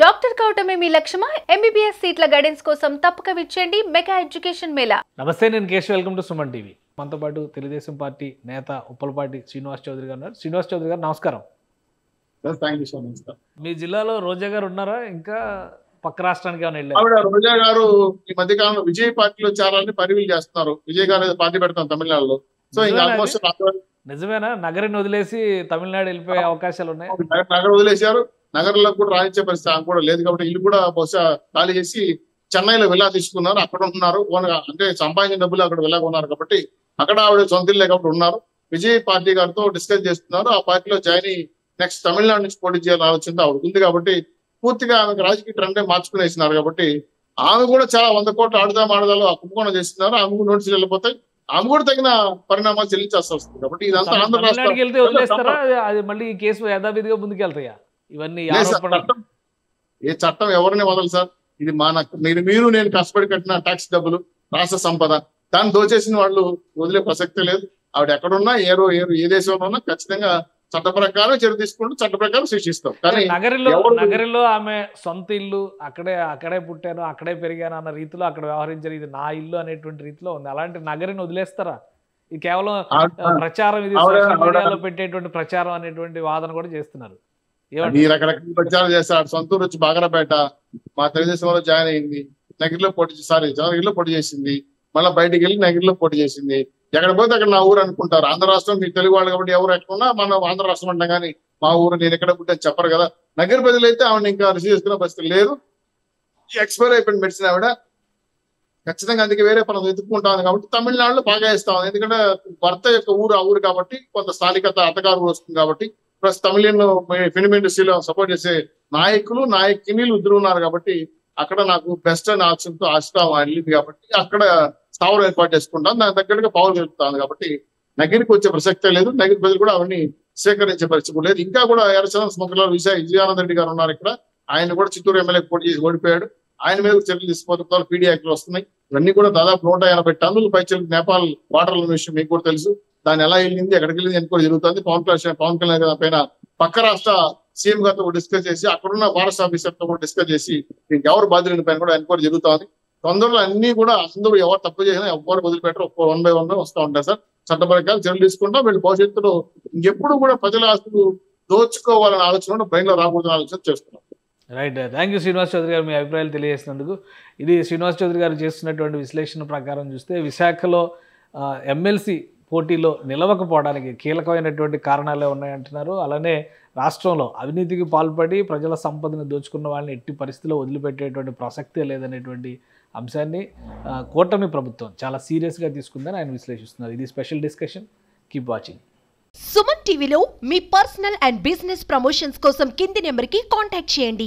Doctor కావటమే మీ లక్ష్యమా ఎంబీబీఎస్ సీట్ల గైడెన్స్ కోసం తప్పక విచ్చేయండి మెగా ఎడ్యుకేషన్ మేళా నమస్తే నేను Keshav welcome to Suman TV మనతో పాటు తెలుగుదేశం పార్టీ నేత ఉప్పలపాటి శ్రీనివాస్ చౌదరి గారు ఉన్నారు శ్రీనివాస్ చౌదరి గారు నమస్కారం sir thank you so much sir మీ జిల్లాలో రోజా గారు ఉన్నారా ఇంకా పక్క రాష్ట్రానికి ఏమైనా వెళ్ళారు ఆవిడ రోజా గారు ఈ మధ్య కాలంలో విజయ్ పార్టీలో చేరాలని పరివీలు చేస్తున్నారు విజయ్ గారు ఏదో పార్టీ పెడతాం తమిళనాడులో సో ఇంకా నిజమేనా ఆల్మోస్ట్ నిజమేనా నగరిని వదిలేసి తమిళనాడు వెళ్ళిపోయే అవకాశాలు ఉన్నాయి నగరం వదిలేశారు నగరంలో కూడా రాణించే పరిస్థితి ఆమె కూడా లేదు కాబట్టి ఇల్లు కూడా బహుశా ఖాళీ చేసి చెన్నైలో వెళ్ళా తీసుకున్నారు అక్కడ ఉంటున్నారు ఓన్ గా అంటే సంపాదించిన డబ్బులు అక్కడ వెళ్ళా ఉన్నారు కాబట్టి అక్కడ ఆవిడ సొంత ఇల్లే కాబట్టి ఉన్నారు విజయ్ పార్టీ గారితో డిస్కస్ చేస్తున్నారు ఆ పార్టీలో జాయిన్ అయ్యి నెక్స్ట్ తమిళనాడు నుంచి పోటీ చేయాలని ఆలోచన ఆవిడ ఉంది కాబట్టి పూర్తిగా ఆమెకు రాజకీయ ట్రెండ్ మార్చుకునేసినారు కాబట్టి ఆమె కూడా చాలా వంద కోట్లు ఆడుదాం ఆడదాలో ఆ కుంభకోణం చేస్తున్నారు ఆమె కూడా నోటీసులు వెళ్ళిపోతాయి ఆమె కూడా తగిన పరిణామాలు చెల్లించాల్సి వస్తుంది కాబట్టి ఇదంతా ఆంధ్ర తమిళనాడుకి వెళ్తే రాష్ట్రం వదిలేస్తారా అది- అది మళ్ళీ ఈ కేసు యథావిధిగా ముందుకెళ్తాయా ఇవన్నీ లేదు సార్, ఆరోపణలు చట్టం ఏ చట్టం ఎవరిని వదలు సార్ ఇది మన మీరు మీరు నేను కష్టపడి కట్టిన ట్యాక్స్ డబ్బులు రాష్ట్ర సంపద దాన్ని దోచేసిన వాళ్ళు వదిలే ప్రసక్తే లేదు ఆవిడ ఎక్కడున్నా ఏ రో ఏ ఏ దేశంలో ఉన్నా ఖచ్చితంగా చట్ట ప్రకారం చర్య తీసుకుంటూ చట్ట ప్రకారం శిక్షిస్తాం కానీ నగరిలో ఎవరు- నగరిలో ఆమె సొంత ఇల్లు అక్కడే అక్కడే పుట్టాను అక్కడే పెరిగాను అన్న రీతిలో అక్కడ వ్యవహరించారు ఇది నా ఇల్లు అనేటువంటి రీతిలో ఉంది అలాంటి నగరిని వదిలేస్తారా ఇది కేవలం ఆ, ఆవిడ- ప్రచారం ఇది ఆవిడ- సోషల్ ఆవిడ- మీడియాలో పెట్టేటువంటి ప్రచారం అనేటువంటి వాదన కూడా చేస్తున్నారు ఏమంటారు? ఈ రకరకాల ప్రచారం చేస్తాడు సొంతూరు వచ్చి బాగరపేట మా తెలుగుదేశంలో జాయిన్ అయింది నగిరిలో పోటీ సారీ చంద్రగిరిలో పోటీ చేసింది మళ్ళీ బయటికి వెళ్ళి నగిరిలో పోటీ చేసింది ఎక్కడ పోతే అక్కడ నా ఊరు అనుకుంటారు ఆంధ్ర రాష్ట్రం మీరు తెలుగు వాళ్ళు కాబట్టి ఎవరు ఎక్కడున్నా మనం ఆంధ్ర రాష్ట్రం అంటాం కానీ మా ఊరు నేను ఎక్కడ పుట్టా చెప్పరు కదా నగర ప్రజలు అయితే ఆవిడ ఇంకా రిసీవ్ చేసుకునే పరిస్థితి లేదు ఎక్స్పైర్ అయిపోయిన మెడిసిన్ ఆవిడ ఖచ్చితంగా అందుకే వేరే పనులు వెతుక్కుంటా ఉంది కాబట్టి తమిళనాడులో బాగా ఇస్తా ఉంది ఎందుకంటే భర్త యొక్క ఊరు ఆ ఊరు కాబట్టి కొంత స్థానికత అత్తగారు ఊరు వస్తుంది కాబట్టి ప్లస్ తమిళన్ ఫిల్మ్ ఇండస్ట్రీలో సపోర్ట్ చేసే నాయకులు నాయకినీలు ఇద్దరు ఉన్నారు కాబట్టి అక్కడ నాకు బెస్ట్ అని ఆప్షన్తో ఆశిస్తా వెళ్ళింది కాబట్టి అక్కడ స్థావరం ఏర్పాటు చేసుకుంటాను దాని దగ్గరగా పవర్ వెళ్తాను కాబట్టి నగిరికి వచ్చే ప్రసక్తే లేదు నగిరి ప్రజలు కూడా అవన్నీ స్వీకరించే పరిస్థితి కూడా లేదు ఇంకా కూడా ఎర్రచంద్ర స్మగ్లర్ విజయ విజయానంద రెడ్డి గారు ఉన్నారు ఇక్కడ ఆయన కూడా చిత్తూరు ఎమ్మెల్యే పోటీ చేసి ఓడిపోయాడు ఆయన మీద చర్యలు తీసుకుపోతున్నారు పీడీ యాక్ట్లు వస్తున్నాయి ఇవన్నీ కూడా దాదాపు నూట ఎనభై టన్నులు పైచలు నేపాల్ వాటర్ల విషయం మీకు కూడా తెలుసు దాని ఎలా వెళ్ళింది ఎక్కడికి వెళ్ళింది అని కూడా జరుగుతుంది పవన్ కళ్యాణ్ పవన్ కళ్యాణ్ గారి పైన పక్క రాష్ట్ర సీఎం గారితో డిస్కస్ చేసి అక్కడున్న ఫారెస్ట్ ఆఫీసర్ తో కూడా డిస్కస్ చేసి దీనికి ఎవరు బాధ్యులని పైన కూడా ఎంక్వైరీ జరుగుతుంది తొందరలో అన్ని కూడా అందరూ ఎవరు తప్పు చేసినా ఎవరు వదిలిపెట్టరు ఒక్కో వన్ బై వన్ వస్తూ ఉంటారు సార్ చట్ట ప్రకారం చర్యలు తీసుకుంటాం వీళ్ళు భవిష్యత్తులో ఇంకెప్పుడు కూడా ప్రజల ఆస్తులు దోచుకోవాలనే ఆలోచన బ్రెయిన్ లో రాకూడదని ఆలోచన చేస్తున్నాం right thank you Srinivas Chowdary గారు మీ అభిప్రాయాలు తెలియజేసినందుకు ఇది శ్రీనివాస్ చౌదరి గారు చేస్తున్నటువంటి విశ్లేషణ ప్రకారం చూస్తే విశాఖలో ఎమ్మెల్సీ పోటీలో నిలవకపోవడానికి కీలకమైనటువంటి కారణాలే ఉన్నాయంటున్నారు అలానే రాష్ట్రంలో అవినీతికి పాల్పడి ప్రజల సంపదను దోచుకున్న వాళ్ళని ఎట్టి పరిస్థితిలో వదిలిపెట్టేటువంటి ప్రసక్తే లేదనేటువంటి అంశాన్ని ఆ, కూటమి ప్రభుత్వం చాలా సీరియస్గా తీసుకుందని ఆయన విశ్లేషిస్తున్నారు ఇది special discussion keep watching Suman టీవీలో మీ పర్సనల్ అండ్ బిజినెస్ ప్రమోషన్స్ కోసం కింది నెంబర్కి కాంటాక్ట్ చేయండి